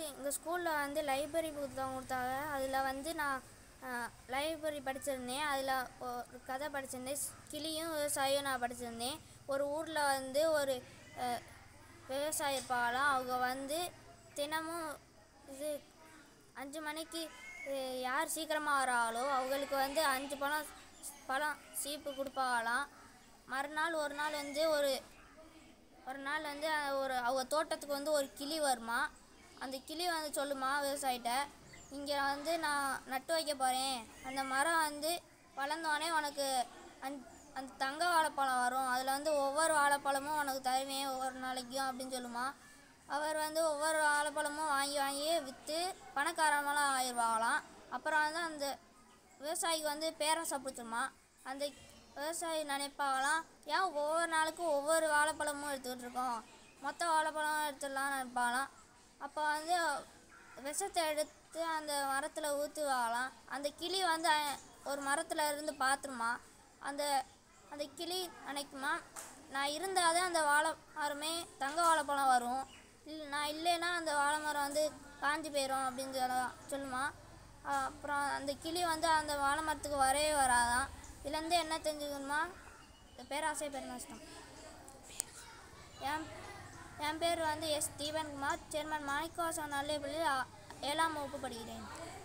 எங்கள் ஸ்கூலில் வந்து லைப்ரரி புத்தகம் கொடுத்தாங்க அதில் வந்து நான் லைப்ரரி படிச்சிருந்தேன் அதில் ஒரு கதை படிச்சிருந்தேன் ஸ்- கிளியும் விவசாயியும் நான் படிச்சிருந்தேன் ஒரு ஊரில் வந்து ஒரு அஹ், விவசாயி இருப்பாங்களாம் அவங்க வந்து தினமும் இது அஞ்சு மணிக்கு அஹ், யார் சீக்கிரமாக வராங்களோ அவங்களுக்கு வந்து அஞ்சு பழம் பழம் சீப்பு கொடுப்பாங்களாம் மறுநாள் ஒரு நாள் வந்து ஒரு ஒரு நாள் வந்து அஹ், ஒரு அவங்க தோட்டத்துக்கு வந்து ஒரு கிளி வருமா அந்த கிளி வந்து சொல்லுமா விவசாயிட்ட இங்கே வந்து நான் நட்டு வைக்க போகிறேன் அந்த மரம் வந்து வளர்ந்தோடனே உனக்கு அந் அந்த தங்க வாழைப்பழம் வரும் அதில் வந்து ஒவ்வொரு வாழைப்பழமும் உனக்கு தருவேன் ஒவ்வொரு நாளைக்கும் அப்படின்னு சொல்லுமா அவர் வந்து ஒவ்வொரு வாழைப்பழமும் வாங்கி வாங்கி விற்று பணக்காரமெல்லாம் ஆயிடுவாங்களாம் அப்புறம் வந்து அந்த விவசாயிக்கு வந்து பேரரசை பிடிச்சிருமா அந்த விவசாயி நினைப்பாங்களாம் ஏன் ஒவ்வொரு நாளுக்கும் ஒவ்வொரு வாழைப்பழமும் எடுத்துக்கிட்டு இருக்கோம் மொத்த வாழைப்பழம் எடுத்துடலாம்னு நினைப்பாங்களாம் அப்போ வந்து விஷத்தை எடுத்து அந்த மரத்தில் ஊற்றுவாங்களாம் அந்த கிளி வந்து அஹ், ஒரு மரத்தில் இருந்து பார்த்துருமா அந்த அந்த கிளி நினைக்குமா நான் இருந்தால் தான் அந்த வாழை மரமே தங்க வாழைப்பழம் வரும் இல்லை நான் இல்லைன்னா அந்த வாழை மரம் வந்து காஞ்சி போயிடும் அப்படின்னு சொல்ல சொல்லுமா அஹ் அப்புறம் அந்த கிளி வந்து அந்த வாழை மரத்துக்கு வரவே வராதான் இதுலேருந்து என்ன தெரிஞ்சுக்கணுமா பேராசை பெருநஷ்டம் என் என் பேர் வந்து எஸ் தீபன்குமார் சேர்மன் மாணிக்கவாசன் நல்ல ஏழாம் வகுப்பு படிக்கிறேன்